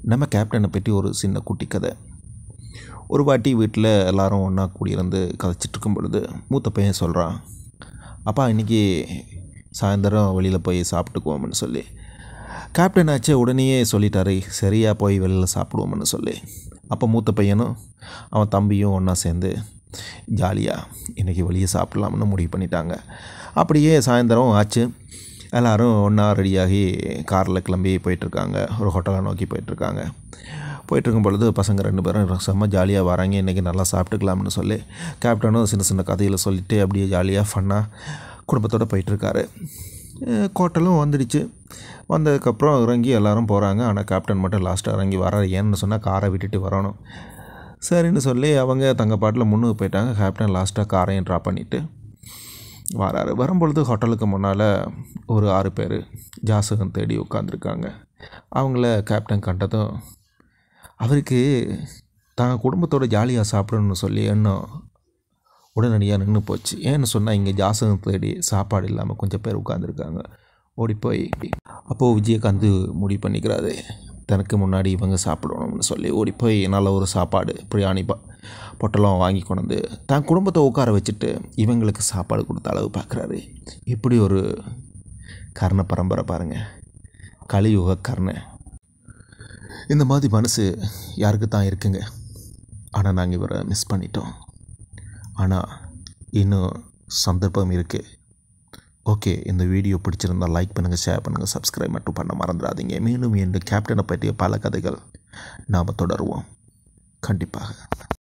நம்ம கேப்டனை பற்றி ஒரு சின்ன குட்டி கதை ஒரு வாட்டி வீட்டில் எல்லாரும் ஒன்றா கூடியிருந்து கதைச்சிட்டு இருக்கும் பொழுது மூத்த பையன் சொல்கிறான் அப்பா இன்றைக்கி சாயந்தரம் வெளியில் போய் சாப்பிட்டுக்குவோம்னு சொல்லி கேப்டன் ஆச்சு உடனேயே சொல்லிட்டாரு சரியா போய் வெளியில் சாப்பிடுவோம்னு சொல்லி அப்போ மூத்த பையனும் அவன் தம்பியும் ஒன்றா சேர்ந்து ஜாலியாக இன்றைக்கி வெளியே சாப்பிட்லாம்னு முடிவு பண்ணிட்டாங்க அப்படியே சாயந்தரம் ஆச்சு எல்லோரும் ஒன்றா ரெடியாகி காரில் கிளம்பி போயிட்டுருக்காங்க ஒரு ஹோட்டலை நோக்கி போயிட்டுருக்காங்க போயிட்டுருக்கும் பொழுது பசங்க ரெண்டு பேரும் செம்ம ஜாலியாக வராங்க இன்றைக்கி நல்லா சாப்பிட்டுக்கலாம்னு சொல்லி கேப்டனும் சின்ன சின்ன கதையில் சொல்லிவிட்டு அப்படியே ஜாலியாக ஃபன்னாக குடும்பத்தோடு போயிட்டுருக்காரு ஹோட்டலும் வந்துடுச்சு வந்ததுக்கப்புறம் இறங்கி எல்லோரும் போகிறாங்க ஆனால் கேப்டன் மட்டும் லாஸ்ட்டாக இறங்கி வர ஏன்னு சொன்னால் காரை விட்டுட்டு வரணும் சரின்னு சொல்லி அவங்க தங்க பாட்டில் முன்னுக்கு போயிட்டாங்க கேப்டன் லாஸ்ட்டாக காரையும் ட்ராப் பண்ணிவிட்டு வராரு வரும்பொழுது ஹோட்டலுக்கு முன்னால் ஒரு ஆறு பேர் ஜாசகம் தேடி உட்காந்துருக்காங்க அவங்கள கேப்டன் கண்டதும் அவருக்கு தான் குடும்பத்தோட ஜாலியாக சாப்பிடணும்னு சொல்லி எண்ணம் உடனடியாக நின்று போச்சு ஏன்னு சொன்னால் இங்கே ஜாசகம் தேடி சாப்பாடு இல்லாமல் கொஞ்சம் பேர் உட்காந்துருக்காங்க ஓடி போய் அப்போது விஜயகாந்த் முடிவு பண்ணிக்கிறாரு தனக்கு முன்னாடி இவங்க சாப்பிடணும்னு சொல்லி ஓடி போய் நல்ல ஒரு சாப்பாடு பிரியாணி பா பொட்டலம் வாங்கி கொண்டு வந்து தான் குடும்பத்தை உட்கார வச்சுட்டு இவங்களுக்கு சாப்பாடு கொடுத்த அளவு பார்க்குறாரு இப்படி ஒரு கர்ண பரம்பரை பாருங்கள் கலியுக கர்ண இந்த மாதிரி மனசு யாருக்கு தான் இருக்குங்க ஆனால் நாங்கள் இவரை மிஸ் பண்ணிட்டோம் ஆனால் இன்னும் சந்தர்ப்பம் இருக்குது ஓகே இந்த வீடியோ பிடிச்சிருந்தால் லைக் பண்ணுங்கள் ஷேர் பண்ணுங்கள் சப்ஸ்கிரைப் மட்டும் பண்ண மறந்துடாதீங்க மீண்டும் இந்த கேப்டனை பற்றிய பல கதைகள் நாம் தொடருவோம் கண்டிப்பாக